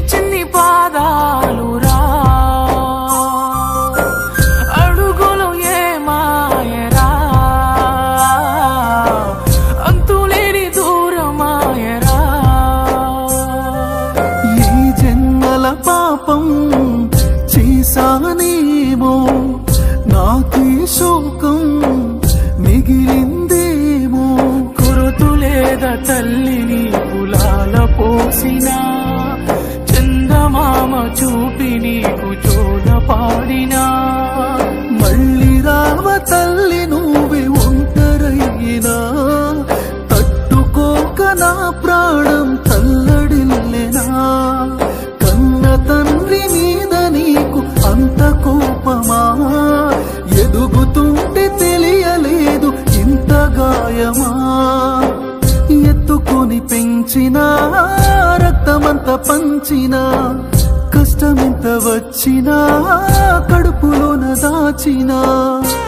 చిన్ని పాదాలురా అడుగులు ఏమాయరా అంతులేని దూరమాయరా ఈ జన్మల పాపం చేశానేమో నాకే శోకం మిగిలిందేమో గురుతులేద తల్లిని కులాల పోసిన చందమామ చూపి నీకు చోద పాడినా మళ్ళీ రావ తల్లి నువ్వే ఒంటరయ్యినా తట్టుకోక నా ప్రాణం తల్లడిల్లెనా కన్న తండ్రి మీద నీకు అంత కోపమా ఎదుగుతుంటే తెలియలేదు ఇంత గాయమా ఎత్తుకొని పెంచినా రక్తమంత పంచినా కష్టమెంత వచ్చినా కడుపులోన దాచినా